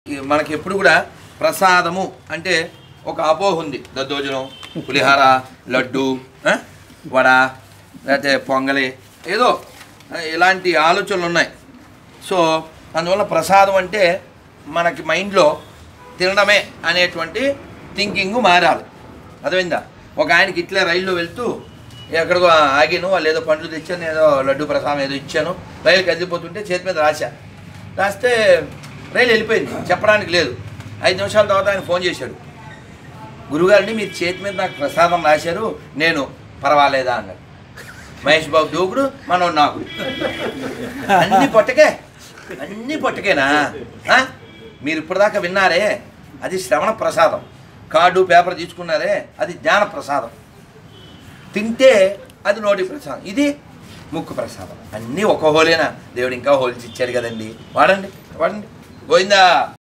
ఈ మనకి ఎప్పుడు కూడా ప్రసాదము అంటే ఒక అపోహ ఉంది దద్దోజనం పులిహార లడ్డు ఆ, వడ లేకపోతే పొంగలి ఏదో ఆ, ఇలాంటి ఆలోచనలు ఉన్నాయి సో అందువల్ల ప్రసాదం అంటే మనకి మైండ్లో తినడమే అనేటువంటి థింకింగ్ మారాలి అర్థమైందా ఒక ఆయనకి ఇట్లే రైల్లో వెళ్తూ ఎక్కడికో ఆగాను వాళ్ళు ఏదో పండ్లు తెచ్చాను ఏదో లడ్డు ప్రసాదం ఏదో ఇచ్చాను రైలు కదిలిపోతుంటే చేతి మీద రాశా రాస్తే రైలు వెళ్ళిపోయింది చెప్పడానికి లేదు ఐదు నిమిషాల తర్వాత ఆయన ఫోన్ చేశాడు గురుగారిని మీరు చేతి మీద నాకు ప్రసాదం రాశారు నేను పర్వాలేదా అన్నాడు మహేష్ బాబు దూకుడు మనం నాకు అన్ని పొట్టకే అన్ని పొట్టకేనా ఆ? మీరు ఇప్పటిదాకా విన్నారే అది శ్రవణ ప్రసాదం కార్డు పేపర్ తీసుకున్నారే అది జ్ఞాన ప్రసాదం తింటే అది నోటి ప్రసాదం ఇది ముక్కు ప్రసాదం అన్నీ ఒక హోలేనా దేవుడు ఇంకా హోల్స్ ఇచ్చాడు కదండి వాడండి వాడండి పోయిందా